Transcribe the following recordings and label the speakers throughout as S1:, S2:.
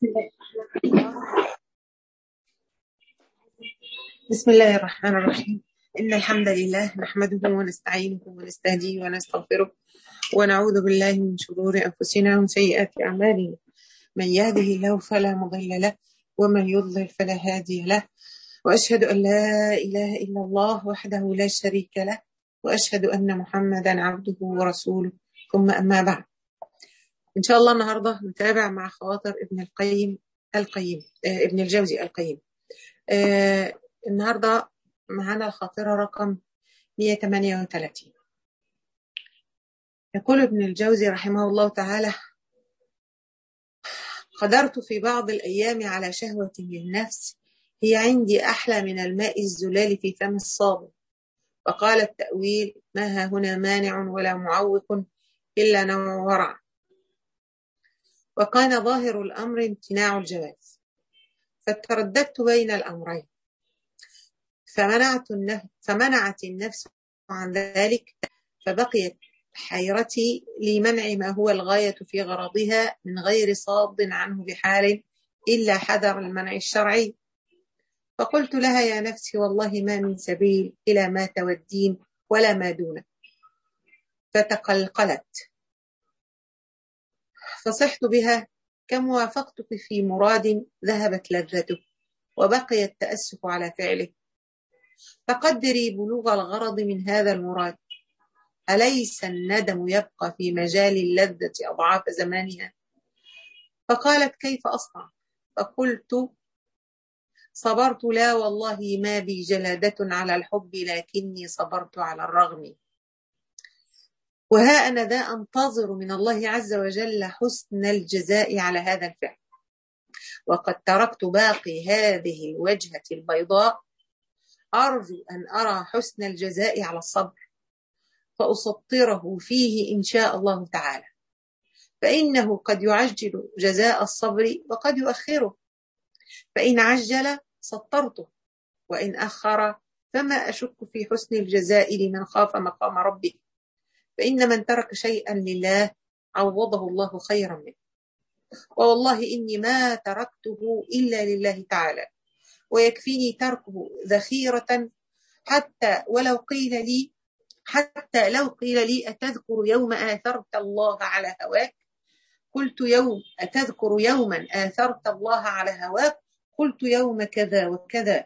S1: بسم الله الرحمن الرحيم إن الحمد لله نحمده ونستعينه ونستهديه ونستغفره ونعوذ بالله من شرور أنفسنا ومن سيئات أعمالنا من يهده الله فلا مضل له ومن يضلل فلا هادي له وأشهد أن لا إله إلا الله وحده لا شريك له وأشهد أن محمدا عبده ورسوله ثم أما بعد إن شاء الله النهاردة نتابع مع خواطر ابن القيم القيم آه ابن الجوزي القيم آه النهاردة معنا الخاطرة رقم 138 يقول ابن الجوزي رحمه الله تعالى قدرت في بعض الأيام على شهوة للنفس هي عندي أحلى من الماء الزلال في فم الصابر فقال التأويل ما ها هنا مانع ولا معوق إلا نوع ورع وكان ظاهر الأمر امتناع الجواز فترددت بين الأمرين فمنعت النفس فمنعت النفس عن ذلك فبقيت حيرتي لمنع ما هو الغاية في غرضها من غير صاد عنه بحال إلا حذر المنع الشرعي فقلت لها يا نفسي والله ما من سبيل إلى ما تودين ولا ما دونه فتقلقلت فصحت بها كم وافقتك في مراد ذهبت لذته وبقي التأسف على فعله فقدري بلوغ الغرض من هذا المراد أليس الندم يبقى في مجال اللذة أضعاف زمانها فقالت كيف أصنع فقلت صبرت لا والله ما بي جلادة على الحب لكني صبرت على الرغم وها أنا ذا أنتظر من الله عز وجل حسن الجزاء على هذا الفعل وقد تركت باقي هذه الوجهة البيضاء أرجو أن أرى حسن الجزاء على الصبر فأسطره فيه إن شاء الله تعالى فإنه قد يعجل جزاء الصبر وقد يؤخره فإن عجل سطرته وإن أخر فما أشك في حسن الجزاء لمن خاف مقام ربه فإن من ترك شيئا لله عوضه الله خيرا منه ووالله إني ما تركته إلا لله تعالى ويكفيني تركه ذخيرة حتى ولو قيل لي حتى لو قيل لي أتذكر يوم آثرت الله على هواك قلت يوم أتذكر يوما آثرت الله على هواك قلت يوم كذا وكذا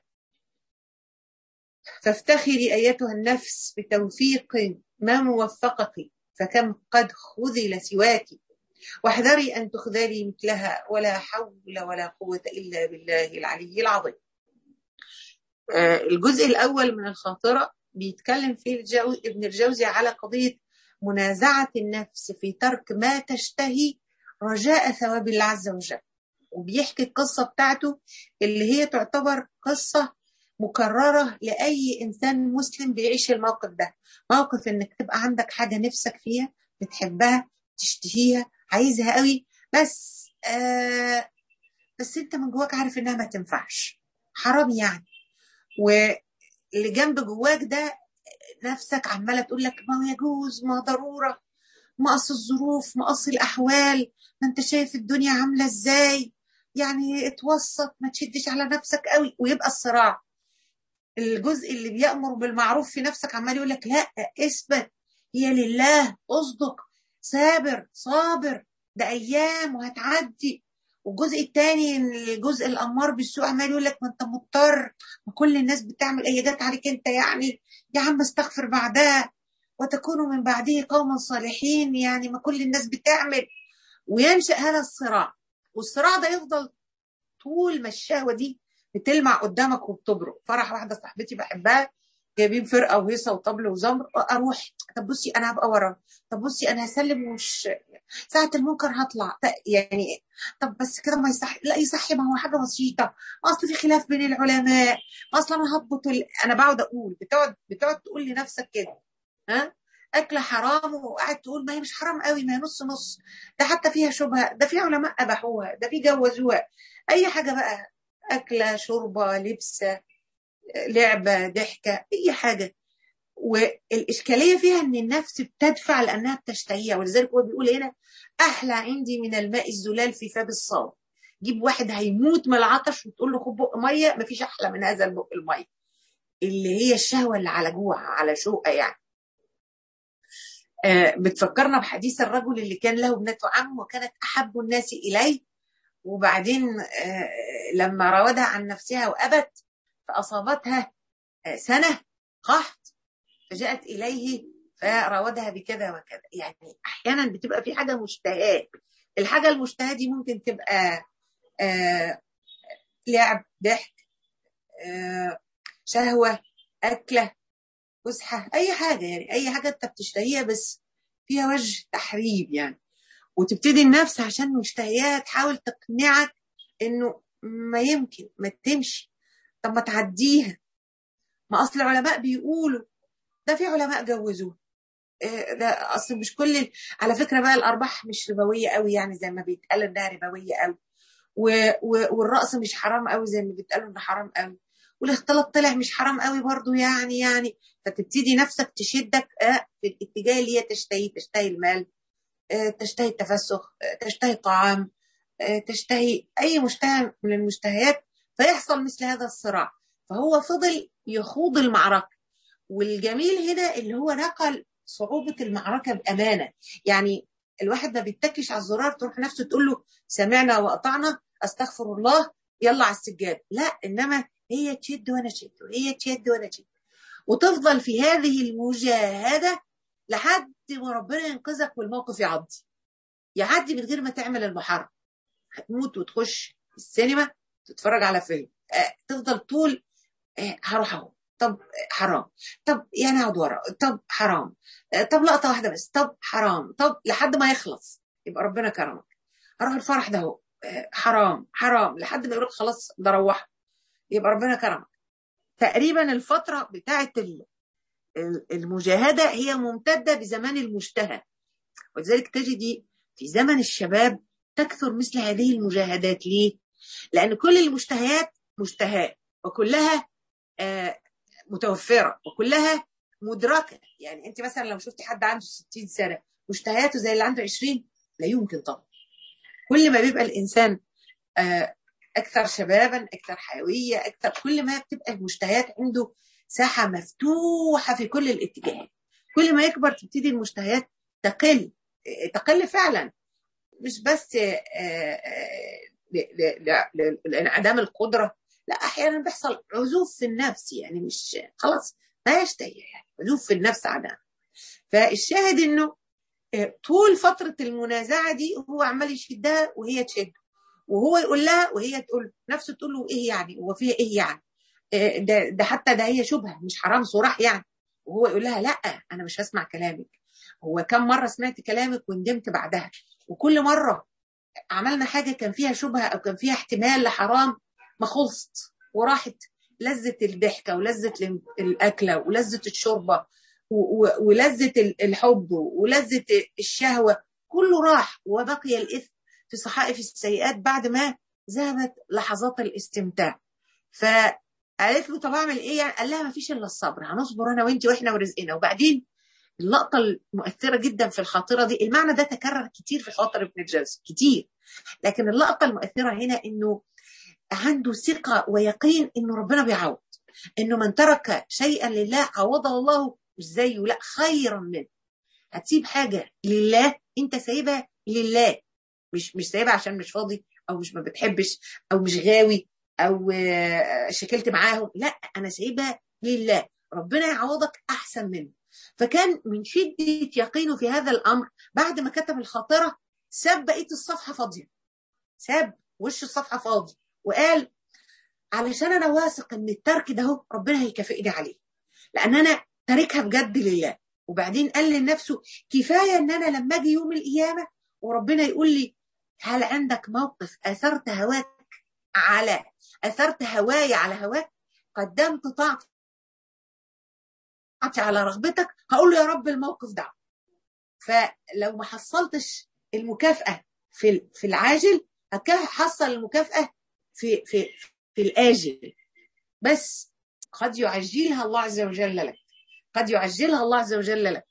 S1: فافتخري أيتها النفس بتوفيق ما موفقك فكم قد خذل سواك واحذري أن تخذلي مثلها ولا حول ولا قوة إلا بالله العلي العظيم الجزء الأول من الخاطرة بيتكلم فيه الجو... ابن الجوزي على قضية منازعة النفس في ترك ما تشتهي رجاء ثواب الله عز وجل وبيحكي القصة بتاعته اللي هي تعتبر قصة مكررة لأي إنسان مسلم بيعيش الموقف ده موقف إنك تبقى عندك حاجة نفسك فيها بتحبها تشتهيها عايزها قوي بس آه بس انت من جواك عارف انها ما تنفعش حرام يعني واللي جنب جواك ده نفسك عماله تقول لك ما هو يجوز ما ضروره مقص الظروف مقص الاحوال ما انت شايف الدنيا عامله ازاي يعني اتوسط ما تشدش على نفسك قوي ويبقى الصراع الجزء اللي بيأمر بالمعروف في نفسك عمال يقول لك لا اثبت هي لله اصدق صابر صابر ده ايام وهتعدي والجزء الثاني الجزء الامار بالسوء عمال يقول لك ما انت مضطر ما كل الناس بتعمل ايه جت عليك انت يعني يا عم استغفر بعدها وتكونوا من بعده قوما صالحين يعني ما كل الناس بتعمل وينشا هذا الصراع والصراع ده يفضل طول ما الشهوه دي بتلمع قدامك وبتبرق فرح واحده صاحبتي بحبها جايبين فرقه وهيصه وطبل وزمر اروح طب بصي انا هبقى ورا طب بصي انا هسلم ومش ساعه المنكر هطلع يعني طب بس كده ما يصح لا يصحي ما هو حاجه بسيطه ما اصل في خلاف بين العلماء ما اصل انا هضبط ال... انا بقعد اقول بتقعد بتقعد تقول لنفسك كده ها اكل حرام وقاعد تقول ما هي مش حرام قوي ما هي نص نص ده حتى فيها شبهه ده في علماء اباحوها ده في جوزوها اي حاجه بقى اكله شوربه لبسه لعبه ضحكه اي حاجه والاشكاليه فيها ان النفس بتدفع لانها بتشتهيها ولذلك هو بيقول هنا احلى عندي من الماء الزلال في فاب الصاد جيب واحد هيموت من العطش وتقول له خد بق ميه مفيش احلى من هذا البق الميه اللي هي الشهوه اللي على جوع على شوقه يعني آه بتفكرنا بحديث الرجل اللي كان له ابنة عم وكانت احب الناس اليه وبعدين آه لما راودها عن نفسها وابت فاصابتها آه سنه قحط فجاءت اليه فراودها بكذا وكذا يعني احيانا بتبقى في حاجه مشتهاه الحاجه المشتهاه دي ممكن تبقى آه لعب ضحك آه شهوه اكله فسحه اي حاجه يعني اي حاجه انت بتشتهيها بس فيها وجه تحريب يعني وتبتدي النفس عشان مشتهياها تحاول تقنعك انه ما يمكن ما تمشي طب ما تعديها ما اصل العلماء بيقولوا ده في علماء جوزوه ده اصل مش كل على فكره بقى الارباح مش ربويه قوي يعني زي ما بيتقال انها ربويه قوي و... و... والرأس مش حرام قوي زي ما بيتقالوا انه حرام قوي والاختلاط طلع مش حرام قوي برضو يعني يعني فتبتدي نفسك تشدك في الاتجاه اللي هي تشتهي تشتهي المال تشتهي التفسخ تشتهي الطعام تشتهي اي مشتهى من المشتهيات فيحصل مثل هذا الصراع فهو فضل يخوض المعركه والجميل هنا اللي هو نقل صعوبة المعركة بأمانة يعني الواحد ما بيتكش على الزرار تروح نفسه تقول له سمعنا وأطعنا أستغفر الله يلا على السجاد لا إنما هي تشد وأنا تشد وهي تشد وأنا تشد وتفضل في هذه المجاهدة لحد ما ربنا ينقذك والموقف يعدي يعدي من غير ما تعمل المحرم هتموت وتخش السينما تتفرج على فيلم آه تفضل طول آه هروح اهو طب حرام طب يعني اقعد ورا طب حرام طب لقطه واحده بس طب حرام طب لحد ما يخلص يبقى ربنا كرمك اروح الفرح ده اهو حرام حرام لحد ما يقول خلاص ده روح يبقى ربنا كرمك تقريبا الفتره بتاعه المجاهده هي ممتده بزمان المشتهى ولذلك تجدي في زمن الشباب تكثر مثل هذه المجاهدات ليه؟ لان كل المشتهيات مشتهاه وكلها آه متوفره وكلها مدركه يعني انت مثلا لو شفتي حد عنده 60 سنه مشتهياته زي اللي عنده 20 لا يمكن طبعا كل ما بيبقى الانسان اكثر شبابا اكثر حيويه اكثر كل ما بتبقى المشتهيات عنده ساحه مفتوحه في كل الاتجاهات كل ما يكبر تبتدي المشتهيات تقل تقل فعلا مش بس لانعدام القدره لا احيانا بيحصل عزوف في النفس يعني مش خلاص ما يشتهي يعني عزوف في النفس عنها فالشاهد انه طول فترة المنازعة دي هو عمال يشدها وهي تشد وهو يقول لها وهي تقول نفسه تقول له ايه يعني هو فيها ايه يعني ده, ده حتى ده هي شبهة مش حرام صراح يعني وهو يقول لها لا انا مش هسمع كلامك هو كم مرة سمعت كلامك وندمت بعدها وكل مرة عملنا حاجة كان فيها شبهة او كان فيها احتمال لحرام ما خلصت وراحت لذة الضحكة ولذة الأكلة ولذة الشوربة ولذة الحب ولذة الشهوة كله راح وبقي الإثم في صحائف السيئات بعد ما ذهبت لحظات الاستمتاع فقالت له طب اعمل ايه يعني قال لها ما فيش الا الصبر هنصبر انا وانت واحنا ورزقنا وبعدين اللقطة المؤثرة جدا في الخاطرة دي المعنى ده تكرر كتير في خاطر ابن الجوزي كتير لكن اللقطة المؤثرة هنا انه عنده ثقة ويقين انه ربنا بيعوض انه من ترك شيئا لله عوضه الله مش زيه لا خيرا منه هتسيب حاجة لله انت سايبها لله مش مش سايبها عشان مش فاضي او مش ما بتحبش او مش غاوي او شكلت معاهم لا انا سايبها لله ربنا يعوضك احسن منه فكان من شدة يقينه في هذا الامر بعد ما كتب الخاطرة ساب بقية الصفحة فاضية ساب وش الصفحة فاضي وقال علشان انا واثق ان الترك ده هو ربنا هيكافئني عليه لان انا تاركها بجد لله وبعدين قال لنفسه كفايه ان انا لما اجي يوم القيامه وربنا يقول لي هل عندك موقف اثرت هواك على اثرت هواي على هواك قدمت طاعتي على رغبتك هقول له يا رب الموقف ده فلو ما حصلتش المكافاه في في العاجل هحصل المكافاه في في في الآجل بس قد يعجلها الله عز وجل لك قد يعجلها الله عز وجل لك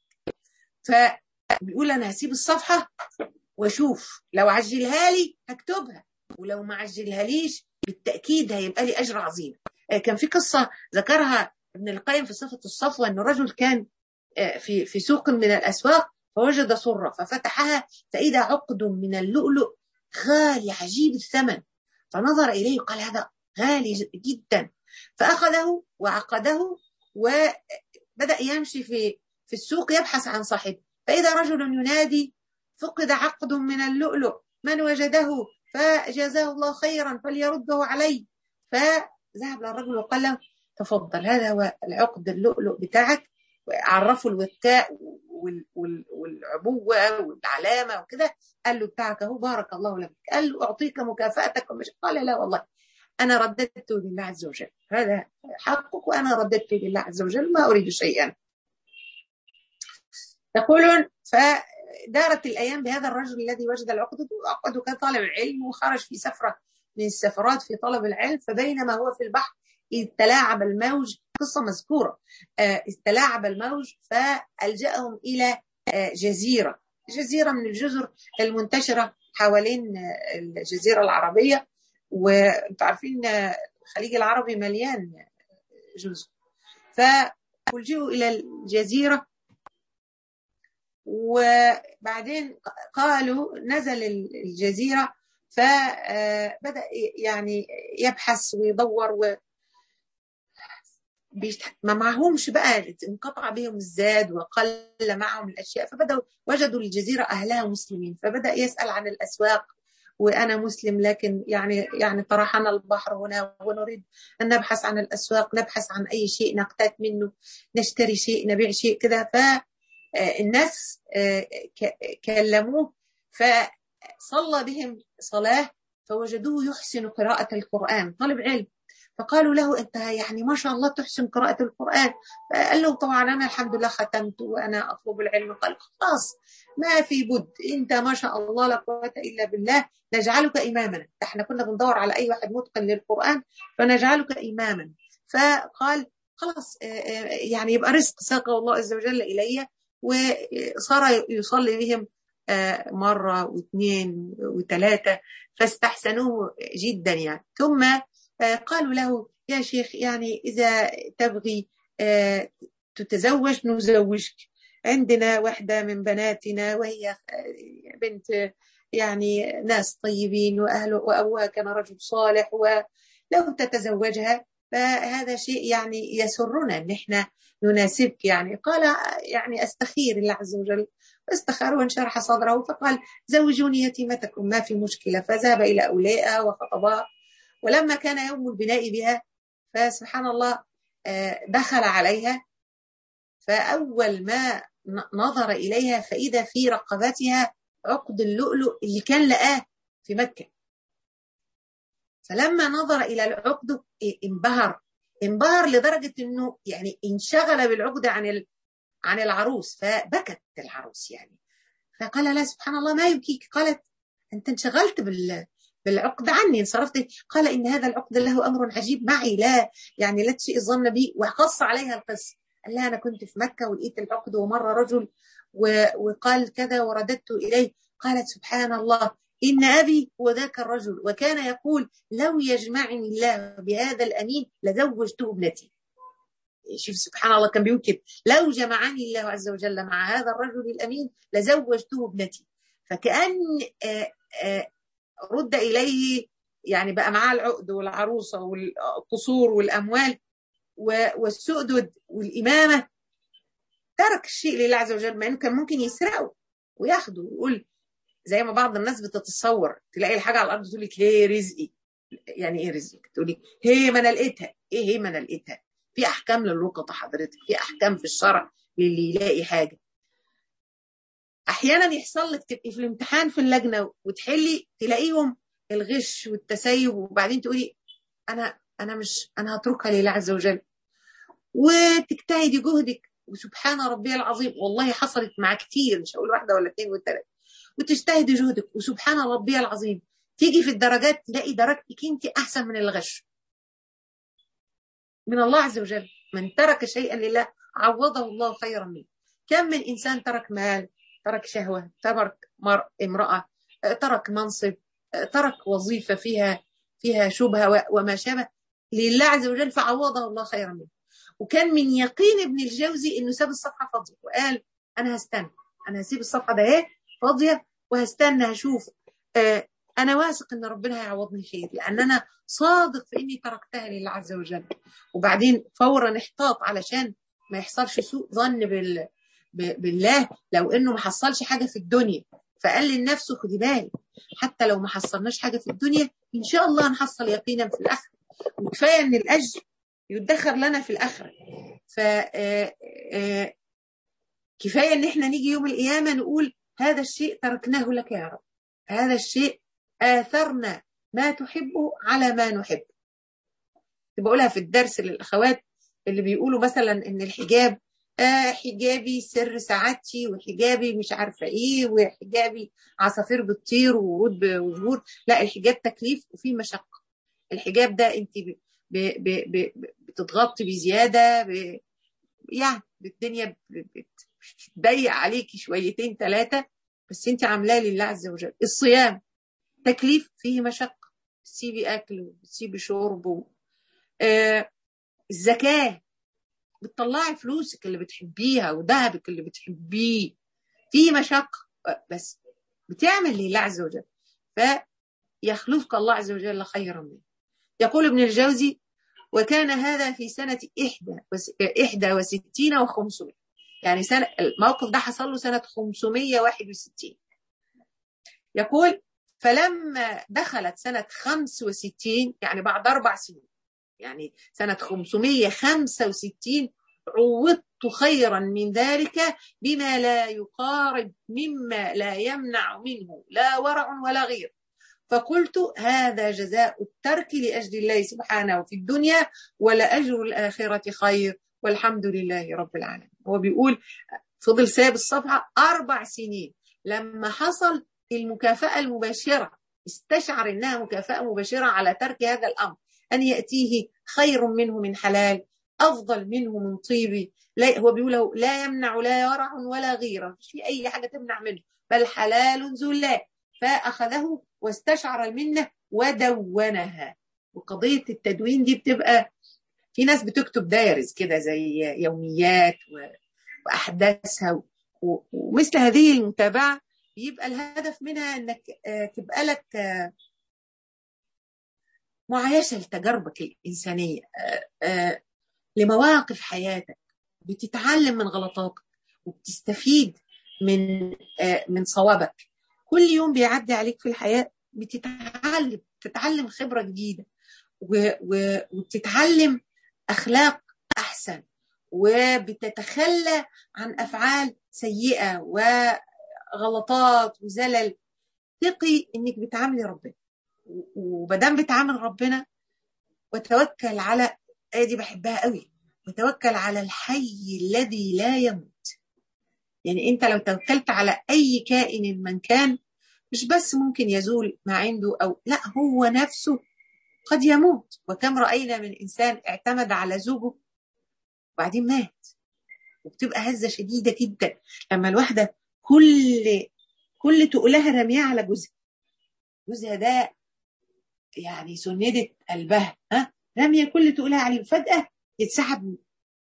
S1: فبيقول أنا هسيب الصفحة وأشوف لو عجلها لي هكتبها ولو ما عجلهاليش بالتاكيد هيبقى لي اجر عظيم كان في قصه ذكرها ابن القيم في صفه الصفوه ان رجل كان في في سوق من الاسواق فوجد صره ففتحها فاذا عقد من اللؤلؤ غالي عجيب الثمن فنظر اليه قال هذا غالي جدا فاخذه وعقده وبدا يمشي في في السوق يبحث عن صاحبه فاذا رجل ينادي فقد عقد من اللؤلؤ من وجده فجزاه الله خيرا فليرده علي فذهب للرجل وقال له تفضل هذا هو العقد اللؤلؤ بتاعك عرفوا الوكاء والعبوة والعلامة وكده قال له بتاعك اهو بارك الله لك قال له أعطيك مكافأتك ومش قال لا والله أنا رددته لله عز وجل هذا حقك وأنا رددته لله عز وجل ما أريد شيئا يقولون فدارت الأيام بهذا الرجل الذي وجد العقد وعقده كان طالب علم وخرج في سفرة من السفرات في طلب العلم فبينما هو في البحر إذ تلاعب الموج قصة مذكورة إذ تلاعب الموج فألجأهم إلى جزيرة جزيرة من الجزر المنتشرة حوالين الجزيرة العربية وانتم عارفين الخليج العربي مليان جزر فألجئوا إلى الجزيرة وبعدين قالوا نزل الجزيرة فبدأ يعني يبحث ويدور و ما معهمش بقى انقطع بهم الزاد وقل معهم الاشياء فبداوا وجدوا الجزيره اهلها مسلمين فبدا يسال عن الاسواق وانا مسلم لكن يعني يعني طرحنا البحر هنا ونريد ان نبحث عن الاسواق نبحث عن اي شيء نقتات منه نشتري شيء نبيع شيء كده فالناس كلموه فصلى بهم صلاه فوجدوه يحسن قراءه القران طالب علم فقالوا له انت يعني ما شاء الله تحسن قراءة القرآن فقال له طبعا انا الحمد لله ختمت وانا اطلب العلم قال خلاص ما في بد انت ما شاء الله لا قوة الا بالله نجعلك اماما احنا كنا بندور على اي واحد متقن للقرآن فنجعلك اماما فقال خلاص يعني يبقى رزق ساقه الله عز وجل الي وصار يصلي بهم مرة واثنين وثلاثة فاستحسنوه جدا يعني ثم قالوا له يا شيخ يعني إذا تبغي تتزوج نزوجك عندنا واحدة من بناتنا وهي بنت يعني ناس طيبين وأهله وأبوها كان رجل صالح ولو تتزوجها فهذا شيء يعني يسرنا ان احنا نناسبك يعني قال يعني استخير الله عز وجل فاستخار وانشرح صدره فقال زوجوني يتيمتكم ما في مشكله فذهب الى اوليائها وخطبها ولما كان يوم البناء بها فسبحان الله دخل عليها فأول ما نظر إليها فإذا في رقبتها عقد اللؤلؤ اللي كان لقاه في مكة فلما نظر إلى العقد انبهر انبهر لدرجة أنه يعني انشغل بالعقد عن عن العروس فبكت العروس يعني فقال لها سبحان الله ما يبكيك قالت أنت انشغلت بال بالعقد عني انصرفت قال إن هذا العقد له أمر عجيب معي لا يعني لا تسيء الظن بي وقص عليها القصة قال لها أنا كنت في مكة ولقيت العقد ومر رجل وقال كذا ورددت إليه قالت سبحان الله إن أبي هو ذاك الرجل وكان يقول لو يجمعني الله بهذا الأمين لزوجته ابنتي شوف سبحان الله كان بيقول كده لو جمعني الله عز وجل مع هذا الرجل الأمين لزوجته ابنتي فكأن آآ آآ رد إليه يعني بقى معاه العقد والعروسة والقصور والأموال والسؤدد والإمامة ترك الشيء لله عز وجل مع إنه كان ممكن يسرقه وياخده ويقول زي ما بعض الناس بتتصور تلاقي الحاجة على الأرض تقول لك هي رزقي يعني إيه رزقك؟ تقول لك هي ما أنا لقيتها إيه هي ما أنا لقيتها في أحكام للقطة حضرتك في أحكام في الشرع للي يلاقي حاجة احيانا يحصل لك تبقي في الامتحان في اللجنه وتحلي تلاقيهم الغش والتسيب وبعدين تقولي انا انا مش انا هتركها لله عز وجل وتجتهدي جهدك وسبحان ربي العظيم والله حصلت مع كتير مش هقول واحده ولا اثنين وثلاثه وتجتهدي جهدك وسبحان ربي العظيم تيجي في الدرجات تلاقي درجتك انت احسن من الغش من الله عز وجل من ترك شيئا لله عوضه الله خيرا منه كم من انسان ترك مال ترك شهوة ترك مر... امرأة ترك منصب ترك وظيفة فيها فيها شبهة وما شابه لله عز وجل فعوضه الله خيرا منه وكان من يقين ابن الجوزي انه ساب الصفحة فاضية وقال انا هستنى انا هسيب الصفحة ده اهي فاضية وهستنى هشوف آه انا واثق ان ربنا هيعوضني خير لان انا صادق في اني تركتها لله عز وجل وبعدين فورا احتاط علشان ما يحصلش سوء ظن بال... بالله لو انه ما حصلش حاجه في الدنيا فقال لنفسه خدي بالك حتى لو ما حصلناش حاجه في الدنيا ان شاء الله نحصل يقينا في الاخره وكفايه ان الاجر يدخر لنا في الاخره ف كفايه ان احنا نيجي يوم القيامه نقول هذا الشيء تركناه لك يا رب هذا الشيء آثرنا ما تحبه على ما نحب بقولها في الدرس للأخوات اللي بيقولوا مثلا إن الحجاب آه حجابي سر سعادتي وحجابي مش عارفة إيه وحجابي عصافير بتطير وورود وزهور لا الحجاب تكليف وفيه مشقة الحجاب ده أنت ب ب ب ب بتضغطي بزيادة ب يعني الدنيا بتضيق عليكي شويتين ثلاثة بس أنت عاملاه لله عز وجل الصيام تكليف فيه مشقة بتسيبي أكل وبتسيبي شرب و... آه الزكاة بتطلعي فلوسك اللي بتحبيها وذهبك اللي بتحبيه فيه مشقة بس بتعمل لله عز وجل فيخلفك الله عز وجل خيرا منه يقول ابن الجوزي وكان هذا في سنة إحدى وس... إحدى وستين وخمسمائة يعني سنة الموقف ده حصل له سنة 561 يقول فلما دخلت سنة 65 يعني بعد أربع سنين يعني سنة 565 عوضت خيرا من ذلك بما لا يقارب مما لا يمنع منه لا ورع ولا غير فقلت هذا جزاء الترك لأجل الله سبحانه في الدنيا ولأجر الآخرة خير والحمد لله رب العالمين هو بيقول فضل ساب الصفحة أربع سنين لما حصل المكافأة المباشرة استشعر إنها مكافأة مباشرة على ترك هذا الأمر أن يأتيه خير منه من حلال أفضل منه من طيب لا هو بيقول لا يمنع لا ورع ولا غيرة مش في أي حاجة تمنع منه بل حلال ذو الله فأخذه واستشعر المنة ودونها وقضية التدوين دي بتبقى في ناس بتكتب دايرز كده زي يوميات وأحداثها ومثل هذه المتابعة يبقى الهدف منها انك تبقى لك معايشة لتجاربك الإنسانية لمواقف حياتك بتتعلم من غلطاتك وبتستفيد من من صوابك كل يوم بيعدي عليك في الحياة بتتعلم بتتعلم خبرة جديدة وبتتعلم أخلاق أحسن وبتتخلى عن أفعال سيئة وغلطات وزلل ثقي إنك بتعاملي ربنا ومادام بتعامل ربنا وتوكل على آية دي بحبها قوي وتوكل على الحي الذي لا يموت يعني انت لو توكلت على اي كائن من كان مش بس ممكن يزول ما عنده او لا هو نفسه قد يموت وكم راينا من انسان اعتمد على زوجه وبعدين مات وبتبقى هزه شديده جدا لما الواحده كل كل تقولها رميها على جوزها جوزها ده يعني سندت قلبها ها رميه كل تقولها عليه فجاه يتسحب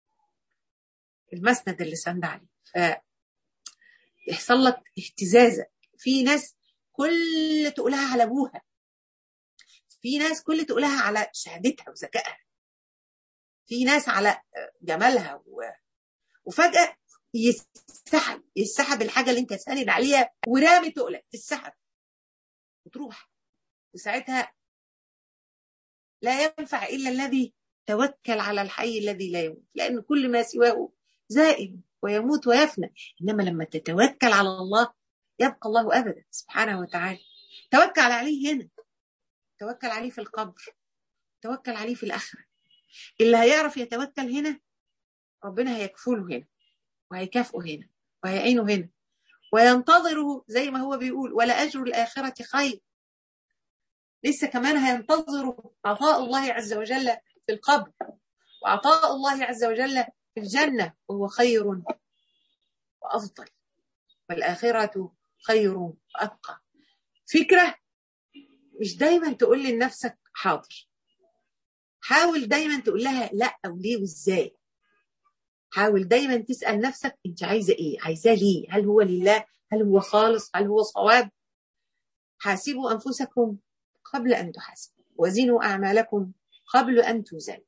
S1: المسند اللي سند عليه ف يحصل لك اهتزازة في ناس كل تقولها على ابوها في ناس كل تقولها على شهادتها وذكائها في ناس على جمالها و... وفجأة يسحب يسحب الحاجة اللي انت ساند عليها ورامي تقلك تسحب وتروح وساعتها لا ينفع إلا الذي توكل على الحي الذي لا يموت لأن كل ما سواه زائل ويموت ويفنى إنما لما تتوكل على الله يبقى الله أبدا سبحانه وتعالى توكل عليه هنا توكل عليه في القبر توكل عليه في الآخرة اللي هيعرف يتوكل هنا ربنا هيكفله هنا وهيكافئه هنا وهيعينه هنا وينتظره زي ما هو بيقول ولا أجر الآخرة خير لسه كمان هينتظروا عطاء الله عز وجل في القبر وعطاء الله عز وجل في الجنة وهو خير وأفضل والآخرة خير وأبقى فكرة مش دايما تقول لنفسك حاضر حاول دايما تقول لها لا وليه وازاي حاول دايما تسأل نفسك انت عايزة ايه عايزاه ليه هل هو لله هل هو خالص هل هو صواب حاسبوا أنفسكم قبل أن تحاسبوا وزنوا أعمالكم قبل أن توزنوا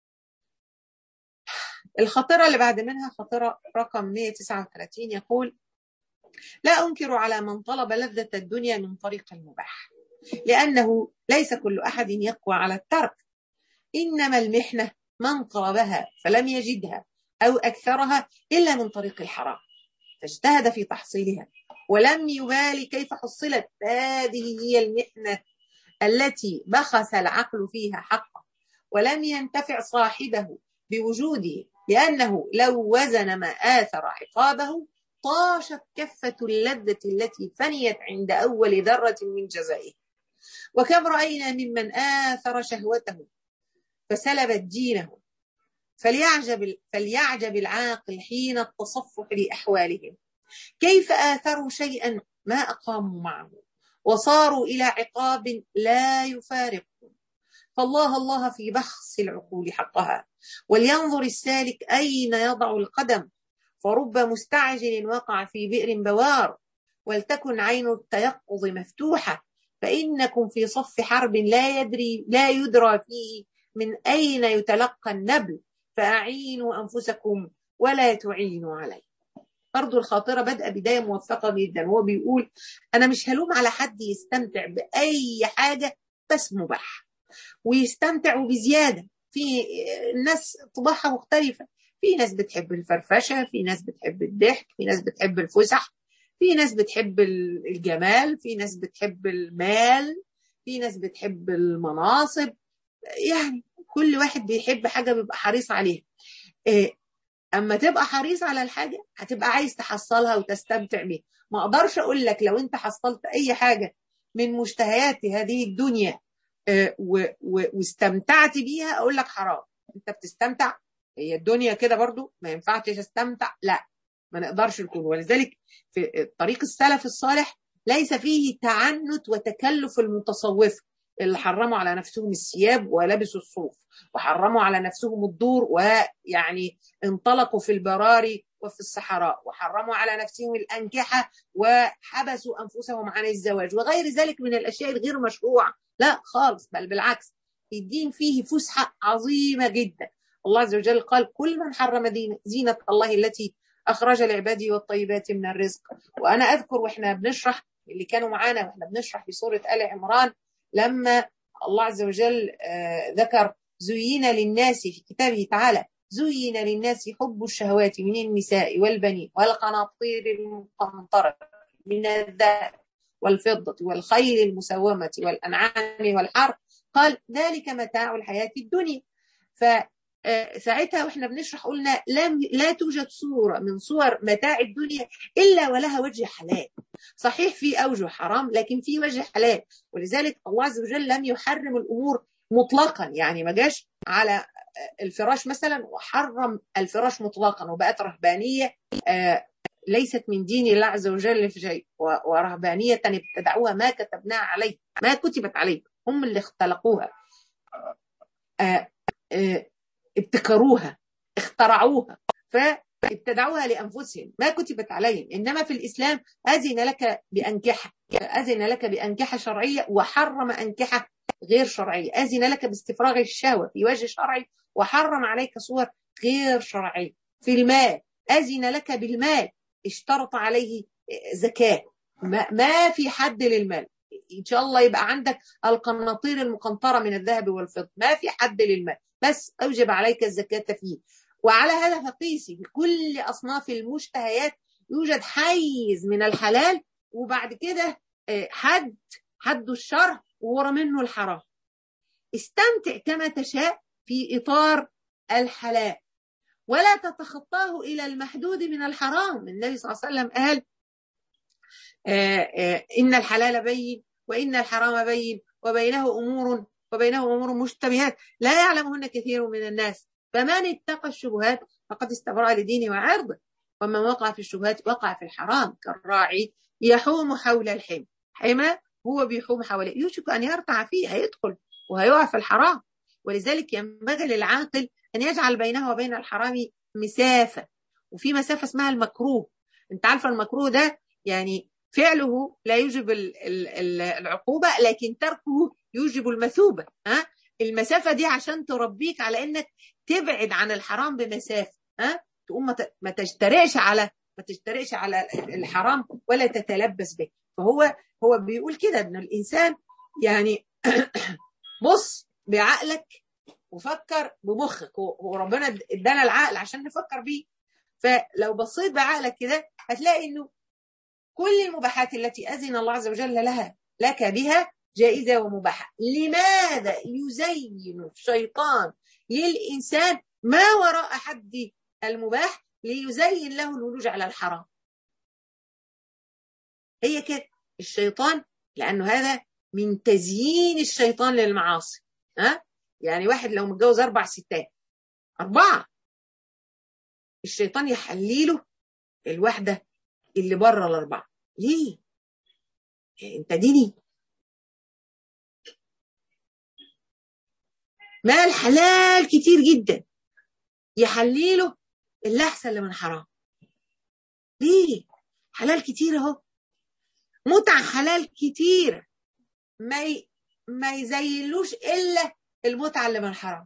S1: الخطيرة اللي بعد منها خطيرة رقم 139 يقول لا أنكر على من طلب لذة الدنيا من طريق المباح لأنه ليس كل أحد يقوى على الترك إنما المحنة من طلبها فلم يجدها أو أكثرها إلا من طريق الحرام فاجتهد في تحصيلها ولم يبالي كيف حصلت هذه هي المحنة التي بخس العقل فيها حقه ولم ينتفع صاحبه بوجوده لأنه لو وزن ما آثر عقابه طاشت كفة اللذة التي فنيت عند أول ذرة من جزائه وكم رأينا ممن آثر شهوته فسلبت دينه فليعجب, فليعجب العاقل حين التصفح لأحوالهم كيف آثروا شيئا ما أقاموا معه وصاروا إلى عقاب لا يفارقهم فالله الله في بخس العقول حقها ولينظر السالك أين يضع القدم فرب مستعجل وقع في بئر بوار ولتكن عين التيقظ مفتوحة فإنكم في صف حرب لا يدري لا يدرى فيه من أين يتلقى النبل فأعينوا أنفسكم ولا تعينوا عليه برضو الخاطرة بدأ بداية موفقة جدا هو بيقول أنا مش هلوم على حد يستمتع بأي حاجة بس مباح ويستمتع بزيادة في الناس طباعها مختلفة في ناس بتحب الفرفشة في ناس بتحب الضحك في ناس بتحب الفسح في ناس بتحب الجمال في ناس بتحب المال في ناس بتحب المناصب يعني كل واحد بيحب حاجة بيبقى حريص عليها اما تبقى حريص على الحاجة هتبقى عايز تحصلها وتستمتع بيها ما اقدرش اقول لك لو انت حصلت اي حاجة من مشتهيات هذه الدنيا واستمتعت بيها اقول لك حرام انت بتستمتع هي الدنيا كده برضو ما ينفعش تستمتع لا ما نقدرش نكون ولذلك في طريق السلف الصالح ليس فيه تعنت وتكلف المتصوف اللي حرموا على نفسهم الثياب ولبسوا الصوف وحرموا على نفسهم الدور ويعني انطلقوا في البراري وفي الصحراء وحرموا على نفسهم الأنكحة وحبسوا أنفسهم عن الزواج وغير ذلك من الأشياء الغير مشروعة لا خالص بل بالعكس الدين فيه فسحة عظيمة جدا الله عز وجل قال كل من حرم دين زينة الله التي أخرج لعباده والطيبات من الرزق وأنا أذكر وإحنا بنشرح اللي كانوا معانا وإحنا بنشرح في سورة آل عمران لما الله عز وجل ذكر زين للناس في كتابه تعالى زين للناس حب الشهوات من النساء والبنين والقناطير المقنطرة من الذهب والفضة والخيل المسومة والأنعام والحر قال ذلك متاع الحياة الدنيا فساعتها واحنا بنشرح قلنا لم لا توجد صورة من صور متاع الدنيا إلا ولها وجه حلال صحيح في أوجه حرام لكن في وجه حلال ولذلك الله عز وجل لم يحرم الأمور مطلقا يعني ما جاش على الفراش مثلا وحرم الفراش مطلقا وبقت رهبانية ليست من دين الله عز وجل في شيء ورهبانية ابتدعوها ما كتبناها عليه ما كتبت عليه هم اللي اختلقوها ابتكروها اخترعوها فابتدعوها لأنفسهم ما كتبت عليهم إنما في الإسلام أذن لك بأنكحة أذن لك بأنكحة شرعية وحرم أنكحة غير شرعية أذن لك باستفراغ الشهوة في وجه شرعي وحرم عليك صور غير شرعية في المال أذن لك بالمال اشترط عليه زكاة ما, ما في حد للمال إن شاء الله يبقى عندك القناطير المقنطرة من الذهب والفضة ما في حد للمال بس أوجب عليك الزكاة فيه وعلى هذا فقيسي بكل أصناف المشتهيات يوجد حيز من الحلال وبعد كده حد حد الشرع وورا منه الحرام استمتع كما تشاء في إطار الحلال ولا تتخطاه إلى المحدود من الحرام النبي صلى الله عليه وسلم قال آآ آآ إن الحلال بين وإن الحرام بين وبينه أمور وبينه أمور مشتبهات لا يعلمهن كثير من الناس فمن اتقى الشبهات فقد استبرأ لدينه وعرضه ومن وقع في الشبهات وقع في الحرام كالراعي يحوم حول الحمى حمى هو بيحوم حواليه يوشك ان يرتع فيه هيدخل وهيقع في الحرام ولذلك ينبغي للعاقل ان يجعل بينه وبين الحرام مسافه وفي مسافه اسمها المكروه انت عارفه المكروه ده يعني فعله لا يوجب العقوبه لكن تركه يوجب المثوبه ها المسافه دي عشان تربيك على انك تبعد عن الحرام بمسافه ها تقوم ما تجترئش على ما تجترئش على الحرام ولا تتلبس به فهو هو بيقول كده ان الانسان يعني بص بعقلك وفكر بمخك وربنا ادانا العقل عشان نفكر بيه فلو بصيت بعقلك كده هتلاقي انه كل المباحات التي اذن الله عز وجل لها لك بها جائزه ومباحه لماذا يزين الشيطان للانسان ما وراء حد المباح ليزين له الولوج على الحرام هي كده الشيطان لانه هذا من تزيين الشيطان للمعاصي ها يعني واحد لو متجوز اربع ستات اربعه الشيطان يحليله الواحده اللي بره الاربعه ليه انت ديني مال حلال كتير جدا يحليله اللي احسن اللي من حرام ليه حلال كتير اهو متع حلال كتير ما ي... ما يزيلوش الا المتعه اللي من حرام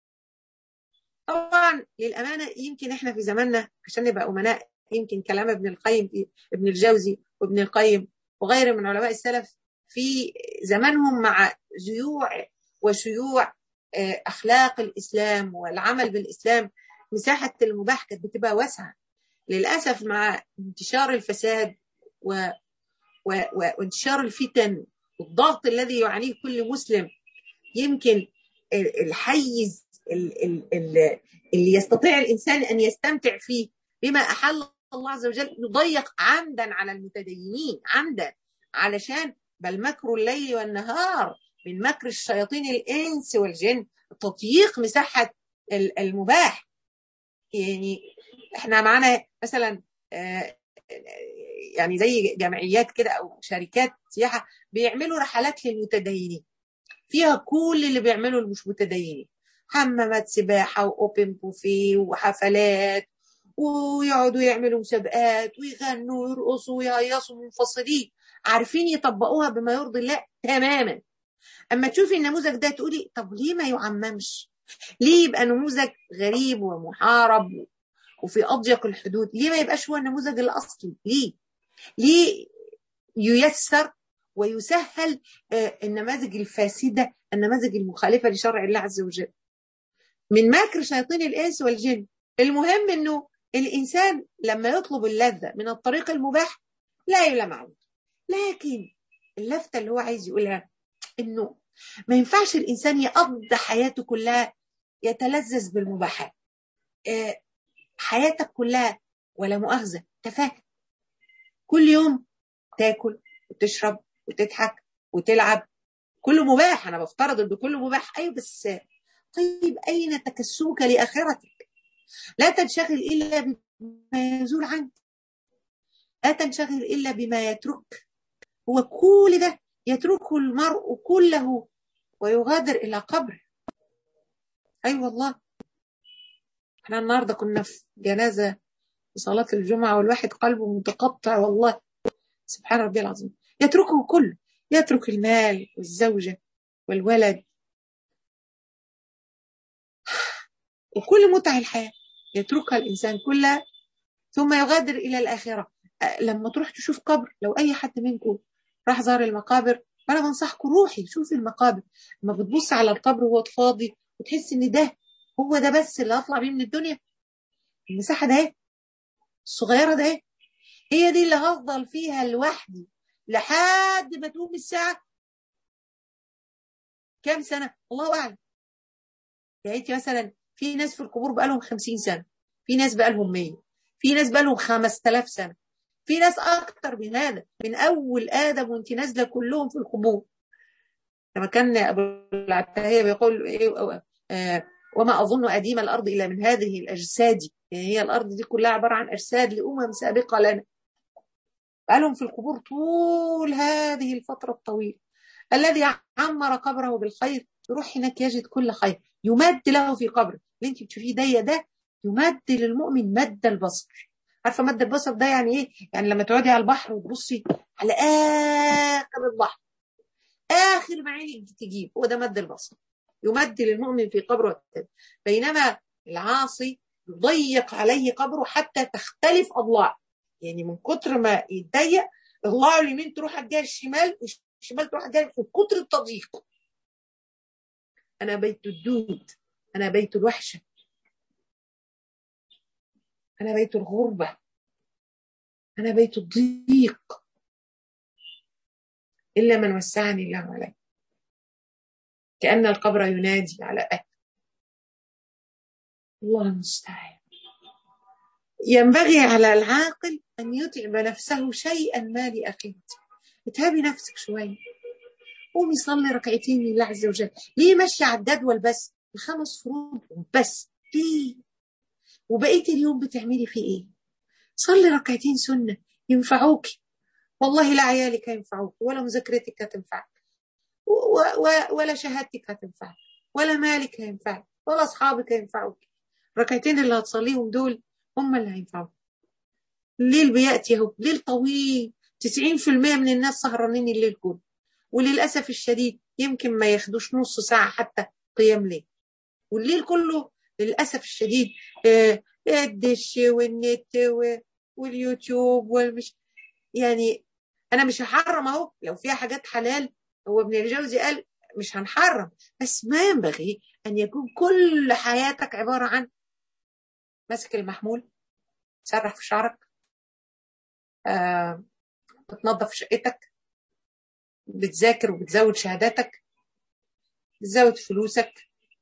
S1: طبعا للامانه يمكن احنا في زماننا عشان نبقى امناء يمكن كلام ابن القيم ابن الجوزي وابن القيم وغيره من علماء السلف في زمانهم مع زيوع وشيوع اخلاق الاسلام والعمل بالاسلام مساحه المباح كانت بتبقى واسعه للاسف مع انتشار الفساد و... و... و... وانتشار الفتن والضغط الذي يعانيه كل مسلم يمكن الحيز اللي يستطيع الانسان ان يستمتع فيه بما احل الله عز وجل يضيق عمدا على المتدينين عمدا علشان بل مكر الليل والنهار من مكر الشياطين الانس والجن تضييق مساحه المباح يعني احنا معانا مثلا يعني زي جمعيات كده او شركات سياحه بيعملوا رحلات للمتدينين فيها كل اللي بيعمله المش متدينين حمامات سباحه واوبن بوفيه وحفلات ويقعدوا يعملوا مسابقات ويغنوا ويرقصوا ويهيصوا منفصلين عارفين يطبقوها بما يرضي الله تماما اما تشوفي النموذج ده تقولي طب ليه ما يعممش ليه يبقى نموذج غريب ومحارب وفي اضيق الحدود ليه ما يبقاش هو النموذج الاصلي ليه ليه ييسر ويسهل النماذج الفاسده النماذج المخالفه لشرع الله عز وجل من مكر شياطين الانس والجن المهم انه الانسان لما يطلب اللذه من الطريق المباح لا يلام عليه لكن اللفته اللي هو عايز يقولها انه ما ينفعش الانسان يقضي حياته كلها يتلذذ بالمباحات حياتك كلها ولا مؤاخذه تفاهه كل يوم تاكل وتشرب وتضحك وتلعب كله مباح انا بفترض ان كله مباح ايوه بس طيب اين تكسبك لاخرتك لا تنشغل الا بما يزول عنك لا تنشغل الا بما يترك هو كل ده يتركه المرء كله ويغادر الى قبر اي أيوة والله احنا النهارده كنا في جنازه في صلاه الجمعه والواحد قلبه متقطع والله سبحان ربي العظيم يتركه كله يترك المال والزوجه والولد وكل متع الحياه يتركها الانسان كلها ثم يغادر الى الاخره لما تروح تشوف قبر لو اي حد منكم راح زار المقابر فانا بنصحكم روحي شوفي المقابر لما بتبص على القبر وهو فاضي وتحس ان ده هو ده بس اللي هطلع بيه من الدنيا المساحه ده الصغيره ده هي دي اللي هفضل فيها لوحدي لحد ما تقوم الساعه كام سنه الله اعلم يعني انت مثلا في ناس في القبور بقالهم 50 سنه في ناس بقالهم 100 في ناس بقالهم 5000 سنه في ناس اكتر من هذا من اول ادم وانت نازله كلهم في القبور لما كان ابو العتاهيه بيقول ايه آه وما اظن اديم الارض الا من هذه الاجساد يعني هي الارض دي كلها عباره عن اجساد لامم سابقه لنا بقالهم في القبور طول هذه الفترة الطويلة الذي عمر قبره بالخير يروح هناك يجد كل خير يمد له في قبره اللي انت بتشوفيه ده ده يمد للمؤمن مد البصر عارفه مد البصر ده يعني ايه يعني لما تقعدي على البحر وتبصي على اخر البحر اخر ما عينك تجيب هو ده مد البصر يمد للمؤمن في قبره بينما العاصي يضيق عليه قبره حتى تختلف اضلاع يعني من كتر ما يتضيق اضلاعه اليمين تروح على الجهه الشمال والشمال تروح على الجهه من كتر التضييق انا بيت الدود انا بيت الوحشه انا بيت الغربه انا بيت الضيق الا من وسعني الله عليه كان القبر ينادي على اهل الله المستعان ينبغي على العاقل أن يتعب نفسه شيئا ما لأخيته اتهبي نفسك شوية قومي صلي ركعتين لله عز وجل ليه ماشية على الجدول بس الخمس فروض بس ليه وبقيت اليوم بتعملي فيه ايه صلي ركعتين سنة ينفعوك والله لا عيالك هينفعوك ولا مذاكرتك هتنفعك ولا شهادتك هتنفعك ولا مالك هينفعك ولا اصحابك هينفعوك الركعتين اللي هتصليهم دول هم اللي هينفعوك الليل بياتي اهو ليل طويل 90% من الناس سهرانين الليل كله وللاسف الشديد يمكن ما ياخدوش نص ساعه حتى قيام ليل والليل كله للاسف الشديد الدش والنت واليوتيوب والمش يعني انا مش هحرم اهو لو فيها حاجات حلال هو ابن الجوزي قال مش هنحرم بس ما ينبغي ان يكون كل حياتك عباره عن ماسك المحمول تسرح في شعرك آه، بتنظف شقتك بتذاكر وبتزود شهاداتك بتزود فلوسك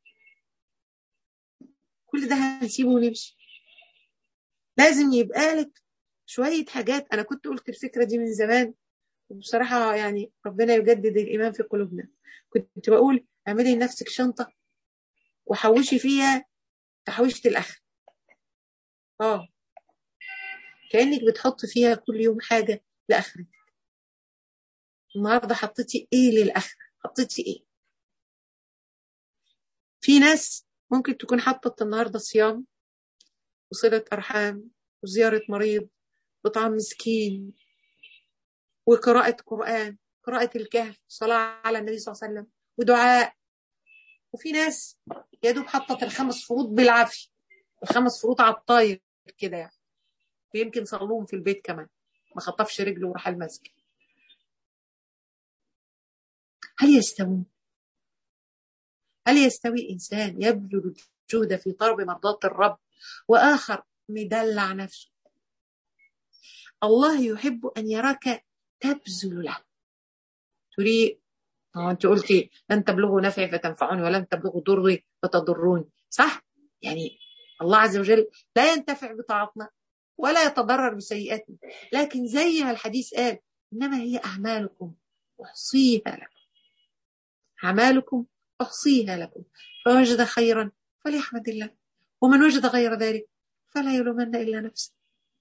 S1: كل ده هنسيبه ونمشي لازم يبقى لك شوية حاجات أنا كنت قلت الفكرة دي من زمان وبصراحة يعني ربنا يجدد الإيمان في قلوبنا كنت بقول اعملي لنفسك شنطة وحوشي فيها تحويشة الآخر اه كأنك بتحط فيها كل يوم حاجة لآخرتك النهاردة حطيتي ايه للآخرة حطيتي ايه في ناس ممكن تكون حطت النهاردة صيام وصلة أرحام وزيارة مريض وطعام مسكين وقراءة قرآن قراءة الكهف صلاة على النبي صلى الله عليه وسلم ودعاء وفي ناس يا دوب حطت الخمس فروض بالعافية الخمس فروض على الطاير كده يعني ويمكن صلوهم في البيت كمان ما خطفش رجله وراح المسجد هل يستوون هل يستوي إنسان يبذل الجهد في طلب مرضاة الرب وآخر مدلع نفسه الله يحب أن يراك تبذل له تريد هو أنت قلتي لن تبلغوا نفعي فتنفعوني ولن تبلغوا ضري فتضروني صح؟ يعني الله عز وجل لا ينتفع بطاعتنا ولا يتضرر بسيئاتنا لكن زي ما الحديث قال إنما هي أعمالكم أحصيها لكم أعمالكم أحصيها لكم فوجد خيرا فليحمد الله ومن وجد غير ذلك فلا يلومن إلا نفسه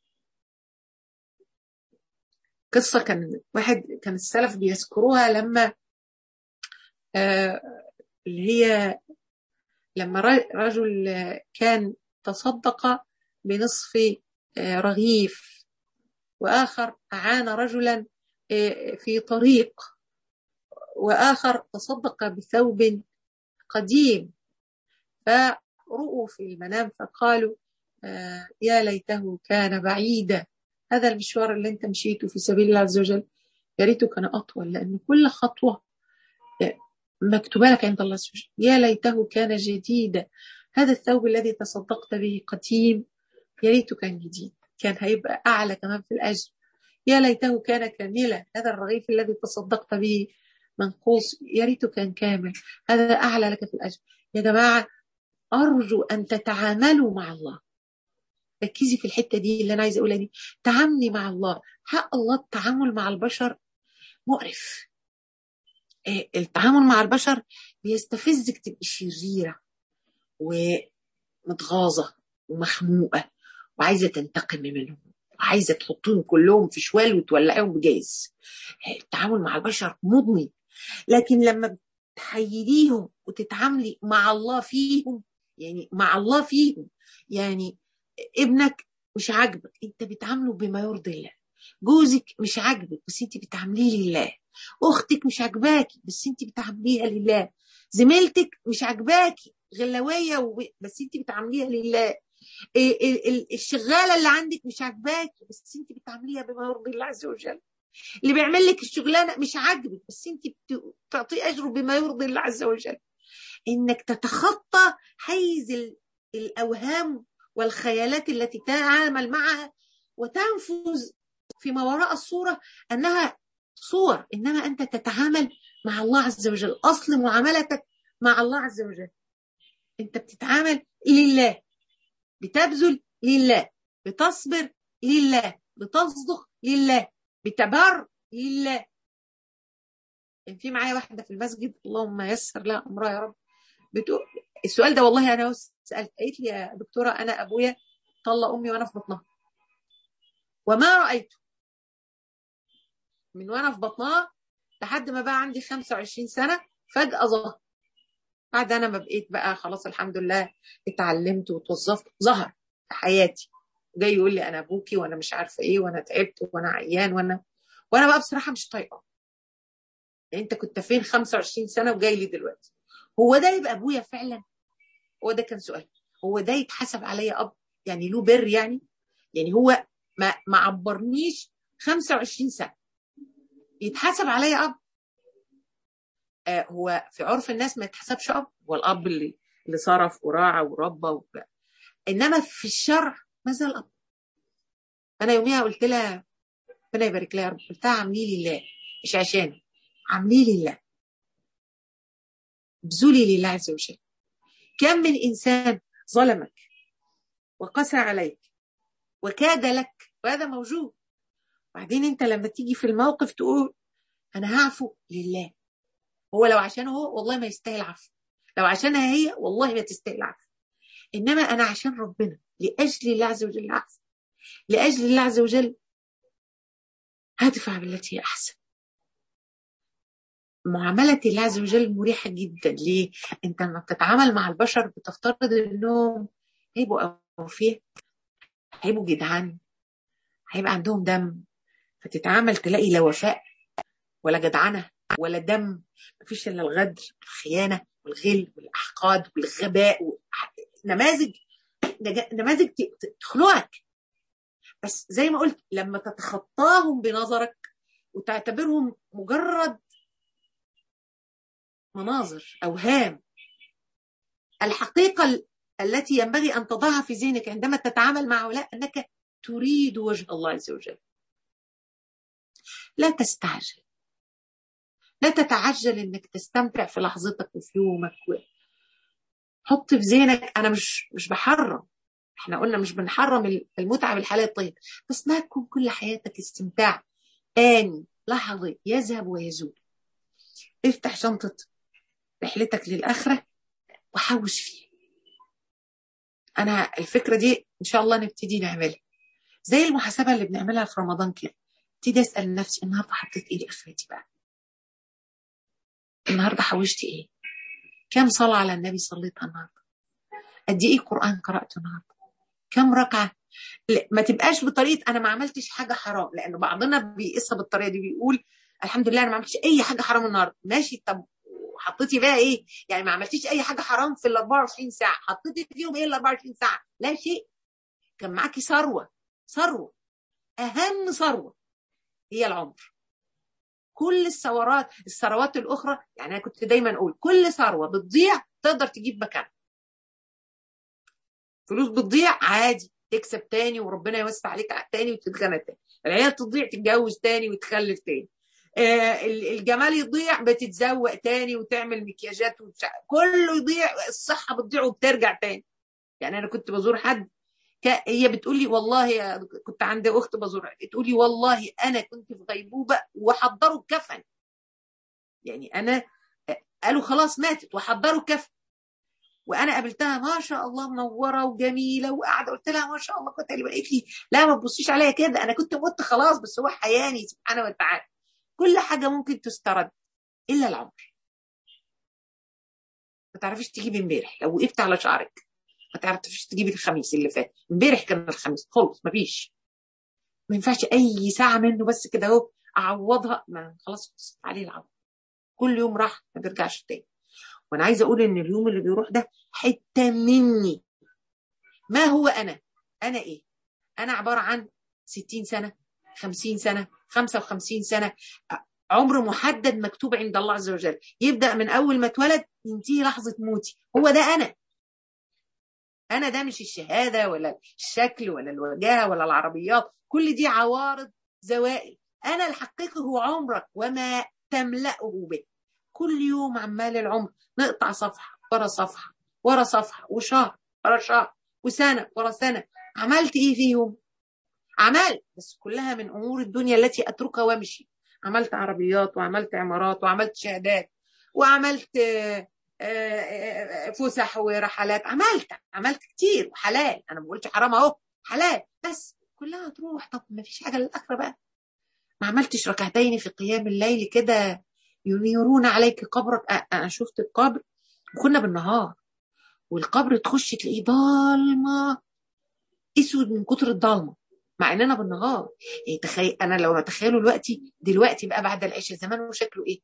S1: قصة كان واحد كان السلف بيذكروها لما آه اللي هي لما رجل كان تصدق بنصف آه رغيف وآخر أعان رجلا آه في طريق وآخر تصدق بثوب قديم فرؤوا في المنام فقالوا آه يا ليته كان بعيدا هذا المشوار اللي انت مشيته في سبيل الله عز وجل يا ريته كان أطول لأن كل خطوة مكتوبة لك عند الله عز وجل يا ليته كان جديدا هذا الثوب الذي تصدقت به قديم يا ريته كان جديد كان هيبقى أعلى كمان في الأجر يا ليته كان كاملا هذا الرغيف الذي تصدقت به منقوص يا ريته كان كامل هذا أعلى لك في الأجر يا جماعة أرجو أن تتعاملوا مع الله ركزي في الحتة دي اللي أنا عايزة أقولها دي تعاملي مع الله حق الله التعامل مع البشر مقرف التعامل مع البشر بيستفزك تبقي شريرة ومتغاظة ومخنوقة وعايزة تنتقمي منهم وعايزه تحطهم كلهم في شوال وتولعيهم بجاز التعامل مع البشر مضني لكن لما تحيديهم وتتعاملي مع الله فيهم يعني مع الله فيهم يعني ابنك مش عاجبك انت بتعامله بما يرضي الله جوزك مش عاجبك بس انت بتعامليه لله اختك مش عاجباكي بس انت بتعامليها لله زميلتك مش عاجباكي غلاويه و... بس انت بتعامليها لله الشغاله اللي عندك مش عاجباكي بس انت بتعامليها بما يرضي الله عز وجل اللي بيعمل لك الشغلانه مش عاجبك بس انت بتعطيه اجره بما يرضي الله عز وجل انك تتخطى حيز الاوهام والخيالات التي تتعامل معها وتنفذ فيما وراء الصوره انها صور انما انت تتعامل مع الله عز وجل اصل معاملتك مع الله عز وجل انت بتتعامل لله بتبذل لله بتصبر لله بتصدق لله بتبر لله كان في معايا واحده في المسجد اللهم يسر لها امرها يا رب بتقول السؤال ده والله انا سالت قالت لي يا دكتوره انا ابويا طلق امي وانا في بطنها وما رايته من وانا في بطنها لحد ما بقى عندي 25 سنه فجاه ظهر بعد انا ما بقيت بقى خلاص الحمد لله اتعلمت وتوظفت ظهر في حياتي جاي يقول لي انا ابوكي وانا مش عارفه ايه وانا تعبت وانا عيان وانا وانا بقى بصراحه مش طايقه يعني انت كنت فين 25 سنه وجاي لي دلوقتي هو ده يبقى ابويا فعلا هو ده كان سؤال هو ده يتحسب عليا اب يعني له بر يعني يعني هو ما ما عبرنيش 25 سنه يتحسب عليا اب آه هو في عرف الناس ما يتحسبش اب هو الاب اللي اللي صرف وراعى وربى و... انما في الشرع ماذا الاب انا يوميها قلت لها ربنا يبارك لها يا رب قلت لها عاملي لله مش عشان عاملي لله ابذلي لله عز وجل كم من انسان ظلمك وقسى عليك وكاد لك وهذا موجود بعدين انت لما تيجي في الموقف تقول انا هعفو لله هو لو عشان هو والله ما يستاهل عفو لو عشانها هي والله ما تستاهل عفو انما انا عشان ربنا لاجل الله عز وجل عفو لاجل الله عز وجل هدفع بالتي هي احسن معاملة الله عز وجل مريحة جدا ليه؟ انت لما بتتعامل مع البشر بتفترض انهم هيبقوا اوفياء هيبقوا جدعان هيبقى عندهم دم فتتعامل تلاقي لا وفاء ولا جدعنة ولا دم مفيش الا الغدر والخيانة والغل والاحقاد والغباء نماذج نماذج تخنقك بس زي ما قلت لما تتخطاهم بنظرك وتعتبرهم مجرد مناظر اوهام الحقيقه التي ينبغي ان تضعها في ذهنك عندما تتعامل مع هؤلاء انك تريد وجه الله عز وجل لا تستعجل لا تتعجل انك تستمتع في لحظتك وفي يومك و... حط في ذهنك انا مش مش بحرم احنا قلنا مش بنحرم المتعه بالحياه الطيبه بس ما تكون كل حياتك استمتاع آني لحظي يذهب ويزول افتح شنطه رحلتك للآخرة وحوش فيها أنا الفكرة دي إن شاء الله نبتدي نعملها زي المحاسبة اللي بنعملها في رمضان كده ابتدي أسأل نفسي النهاردة حطيت إيه لآخرتي بقى النهاردة حوشت إيه كم صلاة على النبي صليتها النهاردة قد إيه قرآن قرأته النهاردة كم ركعة ما تبقاش بطريقة أنا ما عملتش حاجة حرام لأن بعضنا بيقيسها بالطريقة دي بيقول الحمد لله أنا ما عملتش أي حاجة حرام النهاردة ماشي طب حطيتي بقى ايه يعني ما عملتيش اي حاجه حرام في ال 24 ساعه حطيتي فيهم ايه ال 24 ساعه لا شيء كان معاكي ثروه ثروه اهم ثروه هي العمر كل الثورات الثروات الاخرى يعني انا كنت دايما اقول كل ثروه بتضيع تقدر تجيب مكانها فلوس بتضيع عادي تكسب تاني وربنا يوسع عليك تاني وتتغنى تاني العيال تضيع تتجوز تاني وتخلف تاني الجمال يضيع بتتزوق تاني وتعمل مكياجات وتشع... كله يضيع الصحه بتضيع وبترجع تاني يعني انا كنت بزور حد ك... هي بتقول لي والله يا... كنت عندي اخت بزورها تقول لي والله انا كنت في غيبوبه وحضروا الكفن يعني انا قالوا خلاص ماتت وحضروا الكفن وانا قابلتها ما شاء الله منوره وجميله وقاعده قلت لها ما شاء الله كنت قالت لي لا ما تبصيش عليا كده انا كنت مت خلاص بس هو حياني سبحانه وتعالى كل حاجه ممكن تسترد الا العمر ما تعرفيش تجيبي امبارح لو وقفت على شعرك ما تعرفيش تجيبي الخميس اللي فات امبارح كان الخميس خلص ما فيش ما ينفعش اي ساعه منه بس كده اهو اعوضها ما خلاص عليه العوض كل يوم راح ما بيرجعش تاني وانا عايزه اقول ان اليوم اللي بيروح ده حته مني ما هو انا انا ايه انا عباره عن 60 سنه 50 سنه 55 سنه عمر محدد مكتوب عند الله عز وجل يبدا من اول ما اتولد ينتهي لحظه موتي هو ده انا انا ده مش الشهاده ولا الشكل ولا الوجاهه ولا العربيات كل دي عوارض زوائل انا الحقيقي هو عمرك وما تملأه به كل يوم عمال العمر نقطع صفحه ورا صفحه ورا صفحه وشهر ورا شهر وسنه ورا سنه عملت ايه فيهم عملت بس كلها من امور الدنيا التي اتركها وامشي عملت عربيات وعملت عمارات وعملت شهادات وعملت فسح ورحلات عملت عملت كتير وحلال انا ما بقولش حرام اهو حلال بس كلها تروح طب ما فيش حاجه للاخره بقى ما عملتش ركعتين في قيام الليل كده ينيرون عليك قبرك انا شفت القبر وكنا بالنهار والقبر تخش تلاقيه ضلمه اسود من كتر الضلمه مع اننا بالنهار يعني تخيل انا لو اتخيله دلوقتي دلوقتي بقى بعد العشاء زمان شكله ايه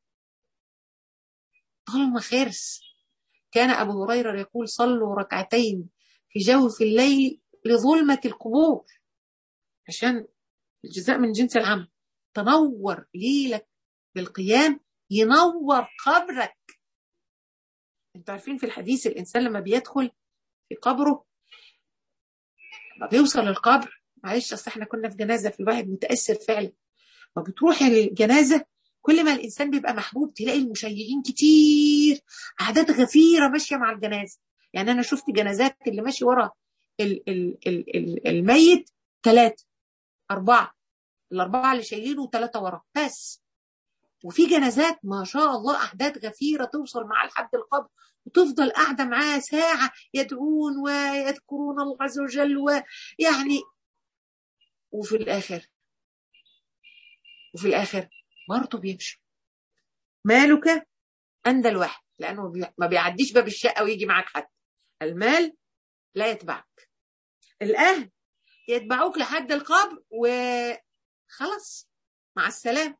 S1: ظلمه خرس كان ابو هريره يقول صلوا ركعتين في جوف الليل لظلمه القبور عشان الجزاء من جنس العمل تنور ليلك بالقيام ينور قبرك انتوا عارفين في الحديث الانسان لما بيدخل في قبره لما بيوصل القبر معلش اصل احنا كنا في جنازه في الواحد متاثر فعلا ما بتروح الجنازه كل ما الانسان بيبقى محبوب تلاقي المشيعين كتير اعداد غفيره ماشيه مع الجنازه يعني انا شفت جنازات اللي ماشي ورا ال ال ال ال الميت ثلاثه اربعه الاربعه اللي شايلينه وثلاثه ورا بس وفي جنازات ما شاء الله اعداد غفيره توصل معاه لحد القبر وتفضل قاعده معاه ساعه يدعون ويذكرون الله عز وجل ويعني وفي الاخر وفي الاخر برضه بيمشي مالك أندى الواحد لأنه ما بيعديش باب الشقة ويجي معاك حد المال لا يتبعك الأهل يتبعوك لحد القبر وخلاص مع السلامة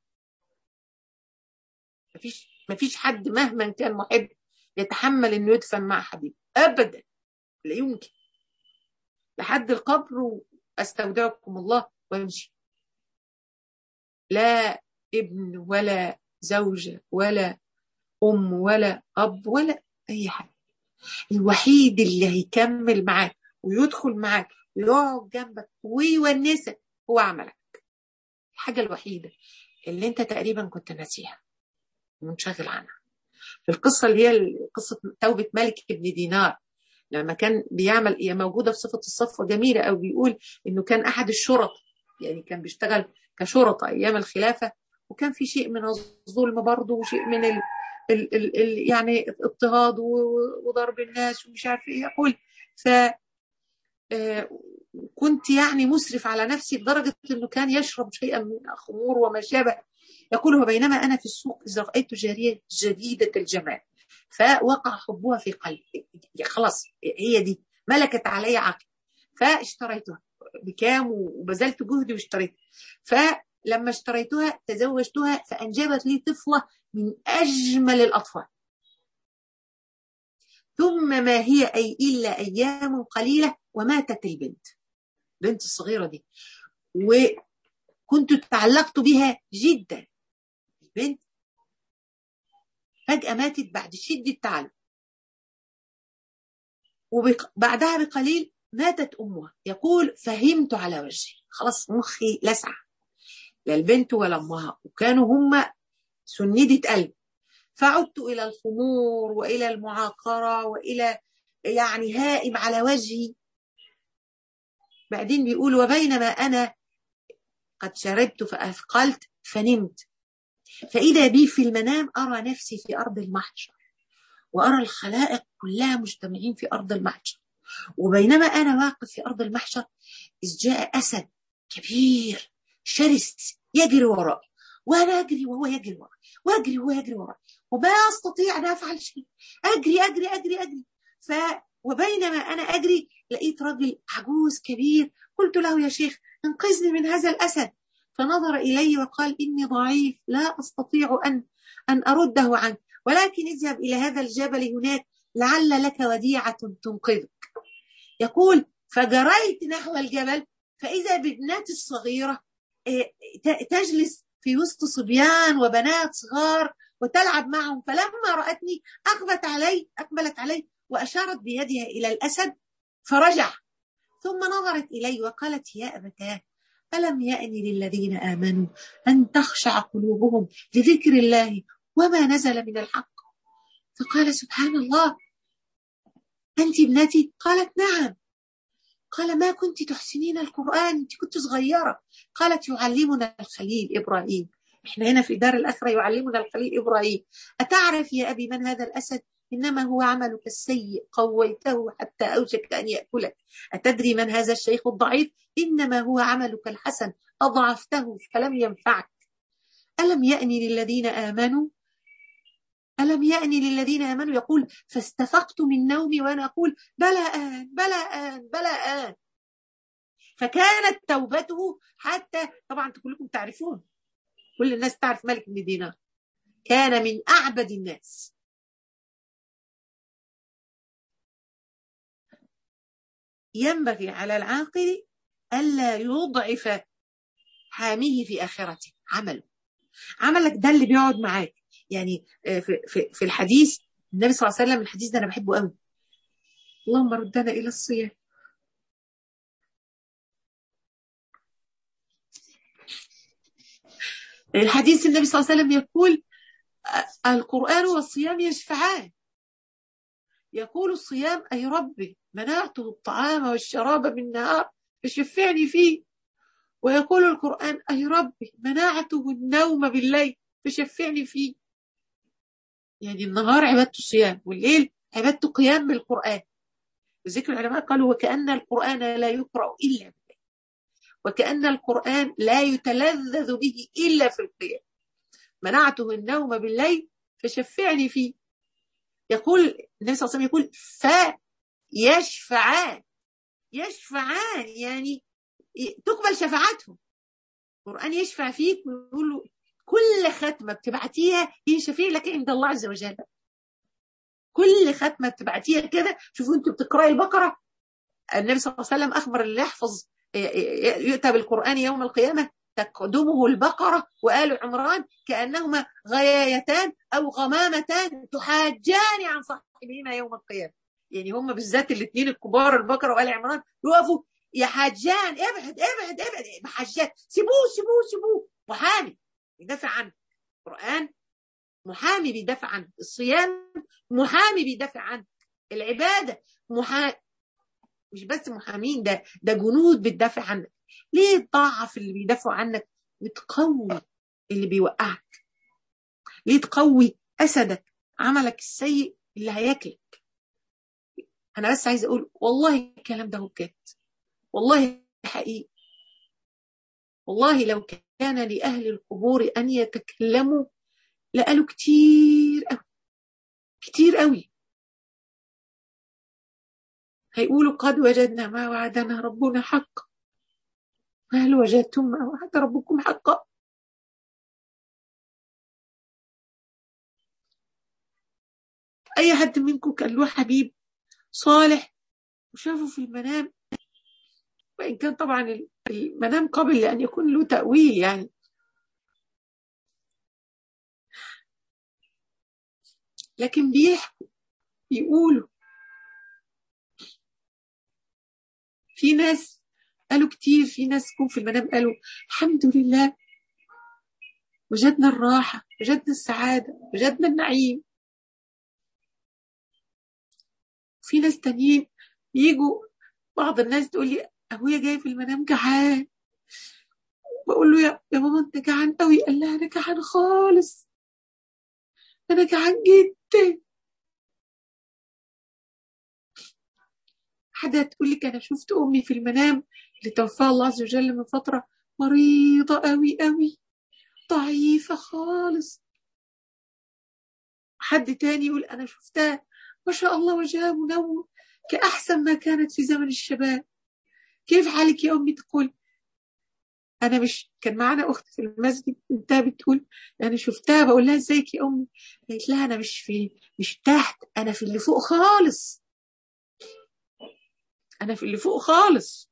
S1: مفيش مفيش حد مهما كان محب يتحمل انه يدفن مع حبيبه ابدا لا يمكن لحد القبر واستودعكم الله وامشي لا ابن ولا زوجة ولا أم ولا أب ولا أي حاجة الوحيد اللي هيكمل معاك ويدخل معاك ويقعد جنبك ويونسك هو عملك الحاجة الوحيدة اللي انت تقريبا كنت ناسيها منشغل عنها في القصة اللي هي قصة توبة ملك ابن دينار لما كان بيعمل هي موجودة في صفة الصفوة جميلة أو بيقول إنه كان أحد الشرطة يعني كان بيشتغل كشرطة أيام الخلافة وكان في شيء من الظلم برضه وشيء من ال ال ال ال يعني اضطهاد وضرب الناس ومش عارف ايه يقول ف كنت يعني مسرف على نفسي لدرجة أنه كان يشرب شيئا من الخمور وما شابه يقول وبينما أنا في السوق إذا رأيت جارية جديدة الجمال فوقع حبها في قلبي خلاص هي دي ملكت علي عقلي فاشتريتها بكام وبذلت جهدي واشتريتها فلما اشتريتها تزوجتها فأنجبت لي طفلة من أجمل الأطفال ثم ما هي أي إلا أيام قليلة وماتت البنت البنت الصغيرة دي وكنت تعلقت بها جدا البنت فجأة ماتت بعد شدة التعلق وبعدها بقليل ماتت أمها يقول فهمت على وجهي خلاص مخي لسع لا البنت ولا أمها وكانوا هم سندة قلب فعدت إلى الخمور وإلى المعاقرة وإلى يعني هائم على وجهي بعدين بيقول وبينما أنا قد شربت فأثقلت فنمت فإذا بي في المنام أرى نفسي في أرض المحشر وأرى الخلائق كلها مجتمعين في أرض المحشر وبينما أنا واقف في أرض المحشر إذ جاء أسد كبير شرس يجري وراي وأنا أجري وهو يجري وراي وأجري وهو يجري وراي وما أستطيع أن أفعل شيء أجري أجري أجري أجري ف وبينما أنا أجري لقيت رجل عجوز كبير قلت له يا شيخ انقذني من هذا الأسد فنظر إلي وقال إني ضعيف لا أستطيع أن أن أرده عنك ولكن اذهب إلى هذا الجبل هناك لعل لك وديعة تنقذك يقول فجريت نحو الجبل فإذا بابنتي الصغيرة تجلس في وسط صبيان وبنات صغار وتلعب معهم فلما رأتني أقبلت علي أقبلت علي وأشارت بيدها إلى الأسد فرجع ثم نظرت إلي وقالت يا أبتاه ألم يأن للذين آمنوا أن تخشع قلوبهم لذكر الله وما نزل من الحق فقال سبحان الله أنت ابنتي قالت نعم قال ما كنت تحسنين القرآن أنت كنت صغيرة قالت يعلمنا الخليل إبراهيم إحنا هنا في دار الأخرة يعلمنا الخليل إبراهيم أتعرف يا أبي من هذا الأسد إنما هو عملك السيء قويته حتى أوشك أن يأكلك أتدري من هذا الشيخ الضعيف إنما هو عملك الحسن أضعفته فلم ينفعك ألم يأني للذين آمنوا ألم يأني للذين آمنوا يقول فاستفقت من نومي وأنا أقول بلى آن بلى آن بلى آن فكانت توبته حتى طبعا كلكم تعرفون كل الناس تعرف ملك بن دينار كان من أعبد الناس ينبغي على العاقل ألا يضعف حاميه في آخرته عمله عملك ده اللي بيقعد معاك يعني في, في, في الحديث النبي صلى الله عليه وسلم الحديث ده أنا بحبه قوي اللهم ردنا إلى الصيام الحديث النبي صلى الله عليه وسلم يقول القرآن والصيام يشفعان يقول الصيام أي ربي منعته الطعام والشراب بالنهار فشفعني فيه ويقول القرآن أي ربي منعته النوم بالليل فشفعني فيه يعني النهار عبادته الصيام والليل عبادته قيام بالقرآن وذكر العلماء قالوا وكأن القرآن لا يقرأ إلا بالليل وكأن القرآن لا يتلذذ به إلا في القيام منعته النوم بالليل فشفعني فيه يقول النبي صلى الله عليه وسلم يقول فيشفعان يشفعان يعني تقبل شفاعتهم القرآن يشفع فيك ويقول له كل ختمة بتبعتيها هي شفيع لك عند الله عز وجل كل ختمة بتبعتيها كده شوفوا انتوا بتقرأي البقرة النبي صلى الله عليه وسلم أخبر اللي يحفظ يؤتى بالقرآن يوم القيامة تقدمه البقرة وآل عمران كأنهما غيايتان أو غمامتان تحاجان عن صاحبهما يوم القيامة يعني هم بالذات الاثنين الكبار البقرة وآل عمران يقفوا يا حاجان ابعد ابعد ابعد محجات سيبوه سيبوه سيبوه محامي بيدافع عنه القرآن محامي بيدافع عنه الصيام محامي بيدافع عنه العبادة محامي مش بس محامين ده ده جنود بتدافع عنك ليه تضعف اللي بيدافعوا عنك وتقوي اللي بيوقعك ليه تقوي أسدك عملك السيء اللي هياكلك أنا بس عايز أقول والله الكلام ده هو بجد والله حقيقي والله لو كان لأهل القبور أن يتكلموا لقالوا كتير قوي كتير قوي هيقولوا قد وجدنا ما وعدنا ربنا حقا هل وجدتم ما وعد ربكم حقا أي حد منكم كان له حبيب صالح وشافه في المنام وإن كان طبعا المنام قبل لأن يكون له تأويل يعني لكن بيحكوا يقولوا في ناس قالوا كتير في ناس كون في المنام قالوا الحمد لله وجدنا الراحة وجدنا السعادة وجدنا النعيم في ناس تانيين يجوا بعض الناس تقول لي أبويا جاي في المنام جعان بقول له يا, يا ماما أنت جعان قوي قال لها أنا جعان خالص أنا جعان جدا حدا تقول لك انا شفت امي في المنام اللي توفاها الله عز وجل من فتره مريضه قوي قوي ضعيفه خالص حد تاني يقول انا شفتها ما شاء الله وجهها منور كأحسن ما كانت في زمن الشباب كيف حالك يا أمي تقول أنا مش كان معانا أخت في المسجد انتها بتقول أنا شفتها بقول لها إزيك يا أمي قالت لها أنا مش في مش تحت أنا في اللي فوق خالص أنا في اللي فوق خالص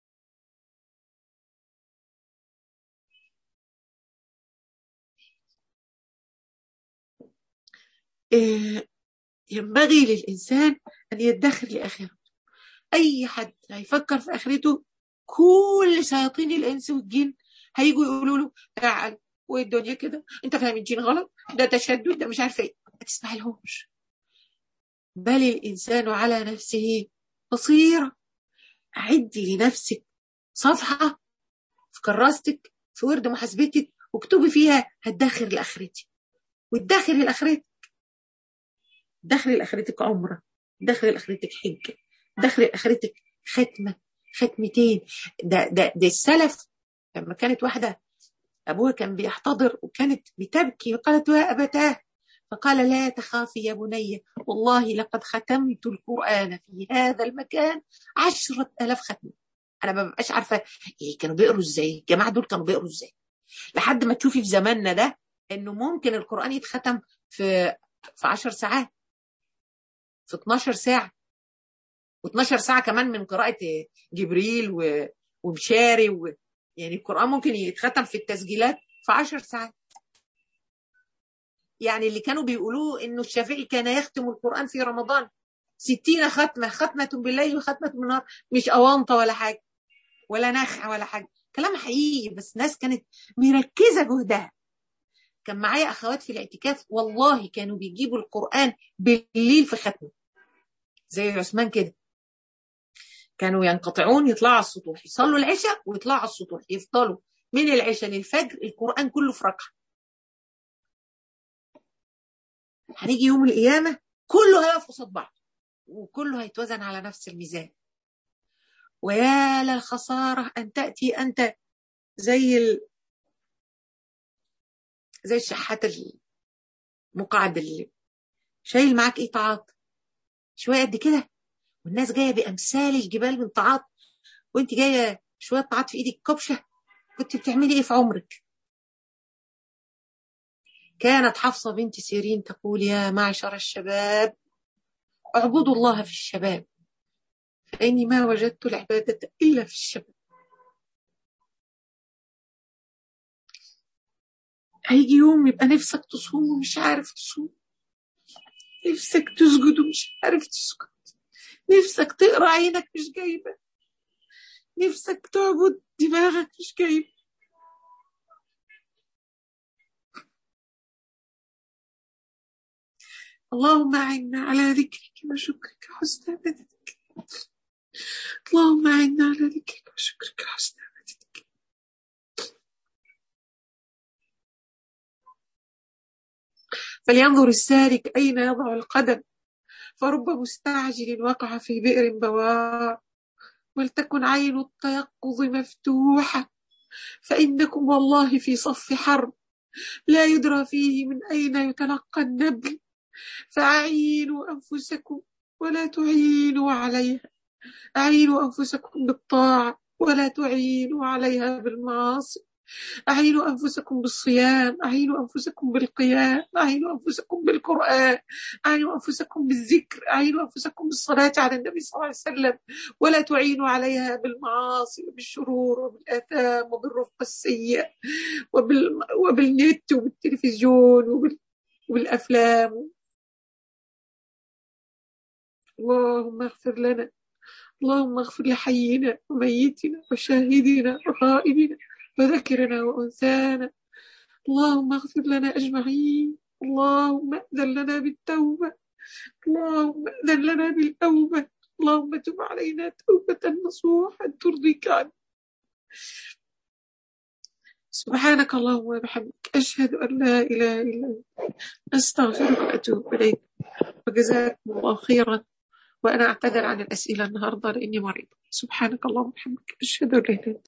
S1: إيه ينبغي للإنسان أن يدخر لآخرته أي حد هيفكر في آخرته كل شياطين الإنس والجن هيجوا يقولوا له تعال والدنيا كده انت فاهم الدين غلط ده تشدد ده مش عارفه ايه ما تسمع لهمش بل الانسان على نفسه بصيره عدي لنفسك صفحه في كراستك في ورد محاسبتك واكتبي فيها هتدخر لاخرتي وتدخر لاخرتك دخل لاخرتك عمره دخل لاخرتك حجه دخل لاخرتك ختمه ختمتين ده ده ده السلف لما كانت واحده ابوها كان بيحتضر وكانت بتبكي وقالت يا ابتاه فقال لا تخافي يا بني والله لقد ختمت القرآن في هذا المكان عشرة ألاف ختمة أنا ما ببقاش عارفة إيه كانوا بيقروا إزاي الجماعة دول كانوا بيقروا إزاي لحد ما تشوفي في زماننا ده إنه ممكن القرآن يتختم في في 10 ساعات في 12 ساعة و12 ساعة كمان من قراءة جبريل و... ومشاري و... يعني القرآن ممكن يتختم في التسجيلات في 10 ساعات يعني اللي كانوا بيقولوه انه الشافعي كان يختم القرآن في رمضان ستين ختمة ختمة بالليل وختمة بالنهار مش أوانطة ولا حاجة ولا نخع ولا حاجة كلام حقيقي بس ناس كانت مركزة جهدها كان معايا أخوات في الاعتكاف والله كانوا بيجيبوا القرآن بالليل في ختمة زي عثمان كده كانوا ينقطعون يطلعوا على السطوح يصلوا العشاء ويطلعوا على السطوح يفضلوا من العشاء للفجر القرآن كله في ركعة هنيجي يوم القيامة كله هيقف قصاد بعض وكله هيتوزن على نفس الميزان ويا للخسارة أن تأتي أنت زي ال... زي الشحات المقعد اللي شايل معاك ايه طاعات شوية قد كده والناس جاية بأمثال الجبال من طاعات وانت جاية شوية طاعات في ايدك كبشة كنت بتعملي ايه في عمرك كانت حفصة بنت سيرين تقول يا معشر الشباب اعبدوا الله في الشباب فإني ما وجدت العبادة إلا في الشباب هيجي يوم يبقى نفسك تصوم ومش عارف تصوم نفسك تسجد ومش عارف تسجد نفسك تقرا عينك مش جايبة نفسك تعبد دماغك مش جايبة اللهم أعنا على ذكرك وشكرك وحسن عبادتك اللهم أعنا على ذكرك وشكرك وحسن عبادتك فلينظر السالك أين يضع القدم فرب مستعجل وقع في بئر بوار ولتكن عين التيقظ مفتوحة فإنكم والله في صف حرب لا يدرى فيه من أين يتلقى النبل فأعينوا أنفسكم ولا تعينوا عليها أعينوا أنفسكم بالطاعة ولا تعينوا عليها بالمعاصي أعينوا أنفسكم بالصيام أعينوا أنفسكم بالقيام أعينوا أنفسكم بالقرآن أعينوا أنفسكم بالذكر أعينوا أنفسكم بالصلاة على النبي صلى الله عليه وسلم ولا تعينوا عليها بالمعاصي وبالشرور وبالآثام وبالرفقة السيئة وبال... وبالنت وبالتلفزيون وبال... وبالأفلام اللهم اغفر لنا اللهم اغفر لحينا وميتنا وشاهدنا وغائبنا وذكرنا وأنثانا اللهم اغفر لنا أجمعين اللهم أذن لنا بالتوبة اللهم أذن لنا بالأوبة اللهم تب علينا توبة نصوحا ترضيك عنه سبحانك اللهم وبحمدك أشهد أن لا إله إلا أنت أستغفرك وأتوب إليك وجزاكم الله خيرا وأنا أعتذر عن الأسئلة النهاردة لأني مريضة سبحانك اللهم وبحمدك أشهد أن لا إله إلا أنت